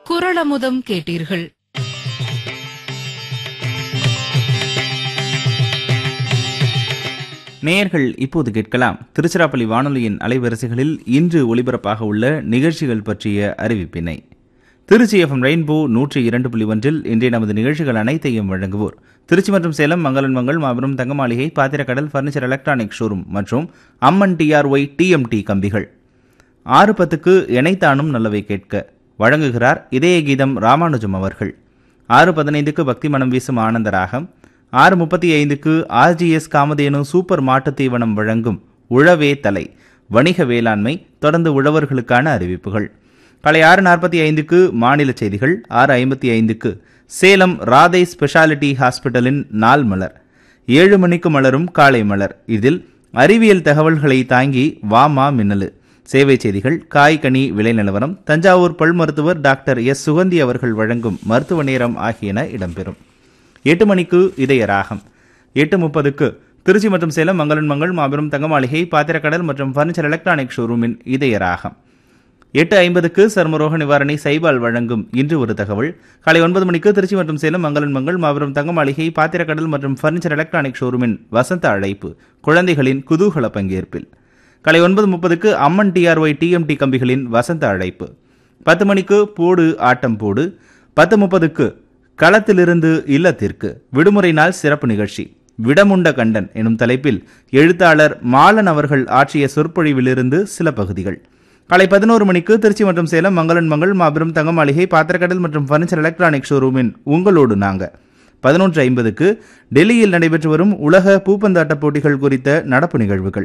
குரளமுதம் கேட்டீர்கள் நேயர்கள் இப்போது கேட்கலாம் திருச்சிராப்பள்ளி வானொலியின் அலைவரிசைகளில் இன்று ஒலிபரப்பாக உள்ள நிகழ்ச்சிகள் பற்றிய அறிவிப்பினை திருச்சி எஃப்எம் ரெயின்போ நூற்றி இரண்டு புள்ளி ஒன்றில் இன்றைய நமது நிகழ்ச்சிகள் அனைத்தையும் வழங்குவோர் திருச்சி மற்றும் சேலம் மங்களன் மங்கள் மாபெரும் தங்க மாளிகை பாத்திரக்கடல் ஃபர்னிச்சர் எலக்ட்ரானிக் ஷோரூம் மற்றும் அம்மன் டிஆர்ஒய் டிஎம்டி கம்பிகள் ஆறு பத்துக்கு இணைத்தானும் நல்லவை கேட்க வழங்குகிறார் இதய கீதம் ராமானுஜம் அவர்கள் ஆறு பதினைந்துக்கு பக்தி மனம் வீசும் ஆனந்த ராகம் ஆறு முப்பத்தி ஐந்துக்கு ஆர்ஜிஎஸ் காமதேனு சூப்பர் மாட்டுத் தீவனம் வழங்கும் உழவே தலை வணிக வேளாண்மை தொடர்ந்து உழவர்களுக்கான அறிவிப்புகள் காலை ஆறு நாற்பத்தி ஐந்துக்கு மாநில செய்திகள் ஆறு ஐம்பத்தி ஐந்துக்கு சேலம் ராதை ஸ்பெஷாலிட்டி ஹாஸ்பிட்டலின் நாள் மலர் ஏழு மணிக்கு மலரும் காலை மலர் இதில் அறிவியல் தகவல்களை தாங்கி வாமா மின்னலு சேவை செய்திகள் காய் கனி விலை நிலவரம் தஞ்சாவூர் பல் மருத்துவர் டாக்டர் எஸ் சுகந்தி அவர்கள் வழங்கும் மருத்துவ நேரம் ஆகியன இடம்பெறும் எட்டு மணிக்கு இதய ராகம் எட்டு முப்பதுக்கு திருச்சி மற்றும் சேலம் மங்களன் மங்கள் மாபெரும் தங்க மாளிகை பாத்திரக்கடல் மற்றும் ஃபர்னிச்சர் எலக்ட்ரானிக் ஷோரூமின் இதய ராகம் எட்டு ஐம்பதுக்கு சர்மரோக நிவாரணி சைபால் வழங்கும் இன்று ஒரு தகவல் காலை ஒன்பது மணிக்கு திருச்சி மற்றும் சேலம் மங்களன் மங்கள் மாபெரும் தங்க மாளிகை பாத்திரக்கடல் மற்றும் ஃபர்னிச்சர் எலக்ட்ரானிக் ஷோரூமின் வசந்த அழைப்பு குழந்தைகளின் குதூகல பங்கேற்பில் காலை ஒன்பது முப்பதுக்கு அம்மன் டிஆர்ஒய் டிஎம்டி கம்பிகளின் வசந்த அழைப்பு பத்து மணிக்கு போடு ஆட்டம் போடு பத்து முப்பதுக்கு களத்திலிருந்து இல்லத்திற்கு விடுமுறை நாள் சிறப்பு நிகழ்ச்சி விடமுண்ட கண்டன் எனும் தலைப்பில் எழுத்தாளர் மாலன் அவர்கள் ஆற்றிய சொற்பொழிவிலிருந்து சில பகுதிகள் காலை பதினோரு மணிக்கு திருச்சி மற்றும் சேலம் மங்களன் மங்கள் மாபெரும் தங்க மாளிகை பாத்திரக்கடல் மற்றும் ஃபர்னிச்சர் எலக்ட்ரானிக் ஷோரூமின் உங்களோடு நாங்க பதினொன்று ஐம்பதுக்கு டெல்லியில் நடைபெற்று வரும் உலக பூப்பந்தாட்ட போட்டிகள் குறித்த நடப்பு நிகழ்வுகள்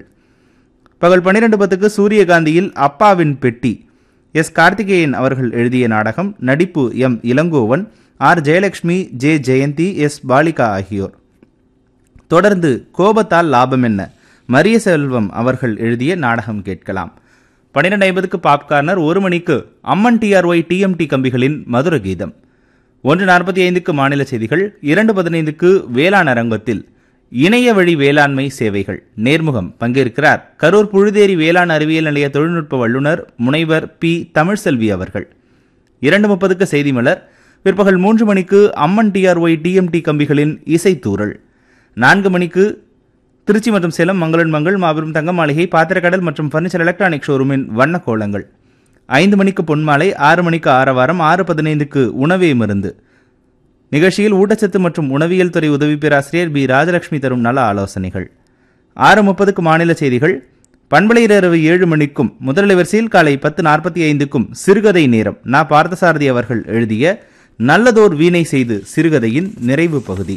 பகல் பன்னிரண்டு பத்துக்கு சூரியகாந்தியில் அப்பாவின் பெட்டி எஸ் கார்த்திகேயன் அவர்கள் எழுதிய நாடகம் நடிப்பு M Ilangovan R Jayalakshmi J Jayanthi S Balika ஆகியோர் தொடர்ந்து கோபத்தால் லாபம் என்ன மரிய செல்வம் அவர்கள் எழுதிய நாடகம் கேட்கலாம் பன்னிரெண்டு ஐம்பதுக்கு பாப்கார்னர் ஒரு மணிக்கு அம்மன் டிஆர்ஒய் டிஎம்டி கம்பிகளின் மதுர கீதம் ஒன்று நாற்பத்தி ஐந்துக்கு மாநில செய்திகள் இரண்டு பதினைந்துக்கு வேளாண் அரங்கத்தில் இணைய வழி வேளாண்மை சேவைகள் நேர்முகம் பங்கேற்கிறார் கரூர் புழுதேரி வேளாண் அறிவியல் நிலைய தொழில்நுட்ப வல்லுநர் முனைவர் பி தமிழ்செல்வி அவர்கள் இரண்டு முப்பதுக்கு செய்தி மலர் பிற்பகல் மூன்று மணிக்கு அம்மன் டிஆர்ஒய் டிஎம்டி கம்பிகளின் இசைத்தூரல் நான்கு மணிக்கு திருச்சி மற்றும் சேலம் மங்களன் மங்கள் மாபெரும் தங்க மாளிகை பாத்திரக்கடல் மற்றும் ஃபர்னிச்சர் எலக்ட்ரானிக் ஷோரூமின் வண்ண கோலங்கள் ஐந்து மணிக்கு பொன்மாலை ஆறு மணிக்கு ஆரவாரம் ஆறு பதினைந்துக்கு உணவே மருந்து நிகழ்ச்சியில் ஊட்டச்சத்து மற்றும் உணவியல் துறை உதவி பேராசிரியர் பி ராஜலட்சுமி தரும் நல ஆலோசனைகள் ஆறு முப்பதுக்கு மாநில செய்திகள் பண்பலையர் இரவு ஏழு மணிக்கும் முதலவரிசையில் காலை பத்து நாற்பத்தி ஐந்துக்கும் சிறுகதை நேரம் நா பார்த்தசாரதி அவர்கள் எழுதிய நல்லதோர் வீணை செய்து சிறுகதையின் நிறைவு பகுதி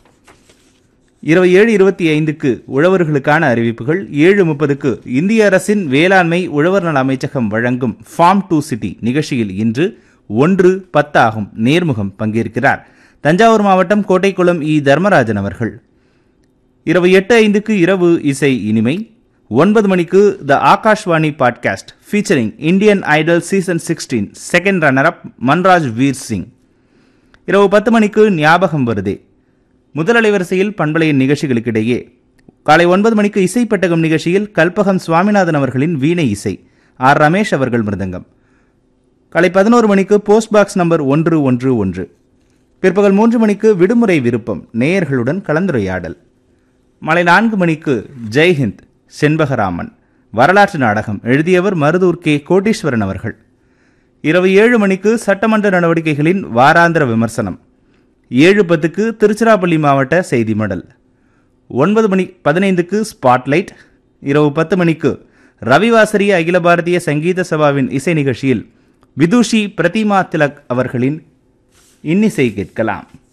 இரவு ஏழு இருபத்தி ஐந்துக்கு உழவர்களுக்கான அறிவிப்புகள் ஏழு முப்பதுக்கு இந்திய அரசின் வேளாண்மை உழவர் நல அமைச்சகம் வழங்கும் ஃபார்ம் டு சிட்டி நிகழ்ச்சியில் இன்று ஒன்று பத்தாகும் நேர்முகம் பங்கேற்கிறார் தஞ்சாவூர் மாவட்டம் கோட்டைக்குளம் இ தர்மராஜன் அவர்கள் இரவு எட்டு ஐந்துக்கு இரவு இசை இனிமை ஒன்பது மணிக்கு the Akashvani podcast featuring Indian Idol season sixteen second runner up Manraj Veer Singh இரவு பத்து மணிக்கு ஞாபகம் வருதே முதல் அலைவரிசையில் பண்பலையின் நிகழ்ச்சிகளுக்கிடையே காலை ஒன்பது மணிக்கு இசைப்பட்டகம் நிகழ்ச்சியில் கல்பகம் சுவாமிநாதன் அவர்களின் வீணை இசை ஆர் ரமேஷ் அவர்கள் மிருதங்கம் காலை பதினோரு மணிக்கு போஸ்ட் பாக்ஸ் நம்பர் ஒன்று ஒன்று ஒன்று பிற்பகல் மூன்று மணிக்கு விடுமுறை விருப்பம் நேயர்களுடன் கலந்துரையாடல் மாலை நான்கு மணிக்கு ஜெய்ஹிந்த் செண்பகராமன் வரலாற்று நாடகம் எழுதியவர் மருதூர் கே கோட்டீஸ்வரன் அவர்கள் இரவு ஏழு மணிக்கு சட்டமன்ற நடவடிக்கைகளின் வாராந்திர விமர்சனம் ஏழு பத்துக்கு திருச்சிராப்பள்ளி மாவட்ட செய்தி மடல் ஒன்பது மணி பதினைந்துக்கு ஸ்பாட்லைட் இரவு பத்து மணிக்கு ரவிவாசரிய அகில பாரதிய சங்கீத சபாவின் இசை நிகழ்ச்சியில் விதுஷி பிரதிமா திலக் அவர்களின் இன்னிசை கேட்கலாம்